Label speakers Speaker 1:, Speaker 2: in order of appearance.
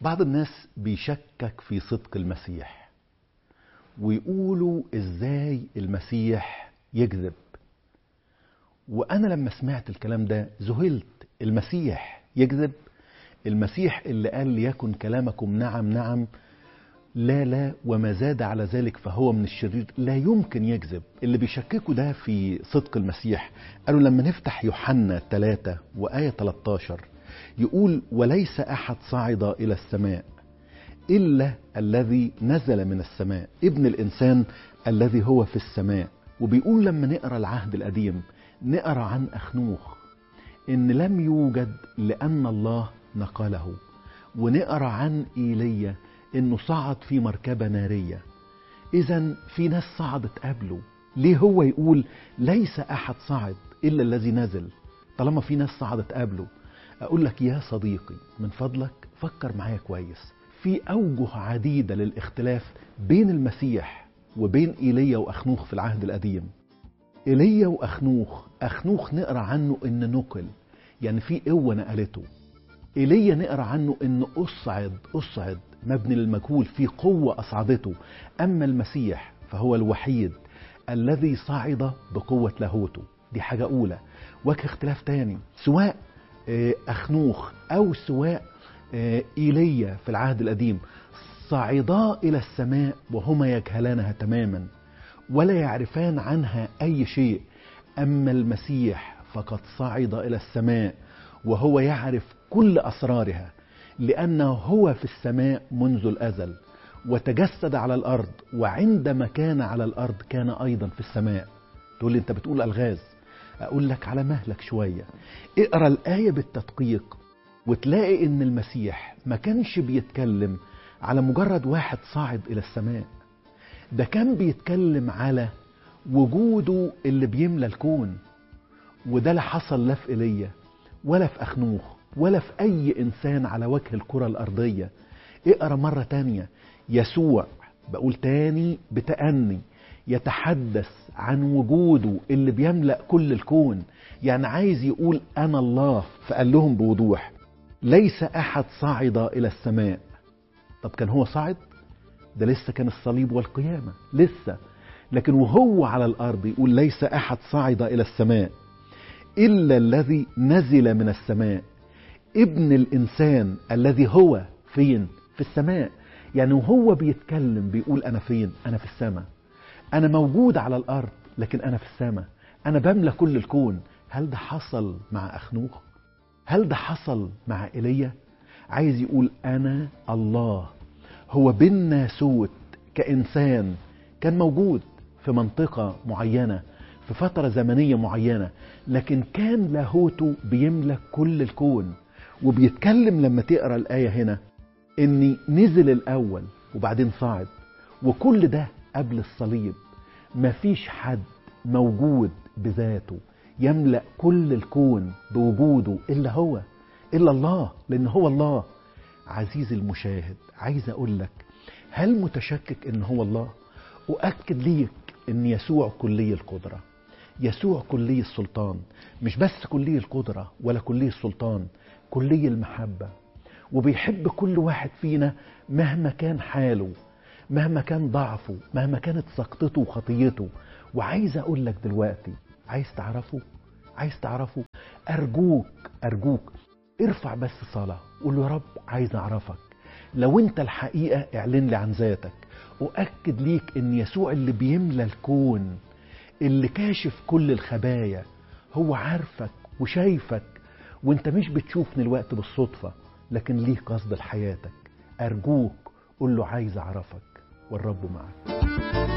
Speaker 1: بعض الناس بيشكك في صدق المسيح ويقولوا ازاي المسيح يكذب وانا لما سمعت الكلام ده ذهلت المسيح يكذب المسيح اللي قال ليكن كلامكم نعم نعم لا لا وما زاد على ذلك فهو من الشرير لا يمكن يكذب اللي بيشككوا ده في صدق المسيح قالوا لما نفتح يوحنا 3 وآية 13 يقول وليس أحد صعد إلى السماء إلا الذي نزل من السماء ابن الإنسان الذي هو في السماء وبيقول لما نقرأ العهد القديم نقرأ عن أخنوخ إن لم يوجد لأن الله نقله ونقرأ عن إيليا إنه صعد في مركبة نارية إذا في ناس صعدت قبله ليه هو يقول ليس أحد صعد إلا الذي نزل طالما في ناس صعدت قبله أقول لك يا صديقي من فضلك فكر معايا كويس في أوجه عديدة للاختلاف بين المسيح وبين إيليا وأخنوخ في العهد القديم إيليا وأخنوخ أخنوخ نقرأ عنه إن نقل يعني في قوة نقلته إيليا نقرأ عنه إن أصعد أصعد مبني للمجهول في قوة أصعدته أما المسيح فهو الوحيد الذي صعد بقوة لاهوته دي حاجة أولى وجه اختلاف تاني سواء أخنوخ أو سواء إيليا في العهد القديم صعدا إلى السماء وهما يجهلانها تماما ولا يعرفان عنها أي شيء أما المسيح فقد صعد إلى السماء وهو يعرف كل أسرارها لأنه هو في السماء منذ الأزل وتجسد على الأرض وعندما كان على الأرض كان أيضا في السماء تقول لي أنت بتقول ألغاز أقول لك على مهلك شوية اقرأ الآية بالتدقيق وتلاقي إن المسيح ما كانش بيتكلم على مجرد واحد صاعد إلى السماء ده كان بيتكلم على وجوده اللي بيملى الكون وده لا حصل لا في ايليا ولا في اخنوخ ولا في اي انسان على وجه الكره الارضيه اقرا مره تانية يسوع بقول تاني بتأني يتحدث عن وجوده اللي بيملأ كل الكون يعني عايز يقول أنا الله فقال لهم بوضوح ليس أحد صعد إلى السماء طب كان هو صعد ده لسه كان الصليب والقيامة لسه لكن وهو على الأرض يقول ليس أحد صعد إلى السماء إلا الذي نزل من السماء ابن الإنسان الذي هو فين في السماء يعني وهو بيتكلم بيقول أنا فين أنا في السماء أنا موجود على الأرض لكن أنا في السماء أنا بملى كل الكون هل ده حصل مع أخنوخ هل ده حصل مع إيليا عايز يقول أنا الله هو بالناسوت كإنسان كان موجود في منطقة معينة في فترة زمنية معينة لكن كان لاهوته بيملك كل الكون وبيتكلم لما تقرا الآية هنا إني نزل الأول وبعدين صعد وكل ده قبل الصليب مفيش حد موجود بذاته يملأ كل الكون بوجوده إلا هو إلا الله لأن هو الله عزيزي المشاهد عايز أقول لك هل متشكك إن هو الله أؤكد ليك إن يسوع كلي القدرة يسوع كلي السلطان مش بس كلي القدرة ولا كلي السلطان كلي المحبة وبيحب كل واحد فينا مهما كان حاله مهما كان ضعفه مهما كانت سقطته وخطيته وعايز اقول لك دلوقتي عايز تعرفه عايز تعرفه ارجوك ارجوك ارفع بس صلاة قول له يا رب عايز اعرفك لو انت الحقيقة اعلن لي عن ذاتك اؤكد ليك ان يسوع اللي بيملى الكون اللي كاشف كل الخبايا هو عارفك وشايفك وانت مش بتشوفني الوقت بالصدفة لكن ليه قصد لحياتك ارجوك قول له عايز اعرفك والرب معك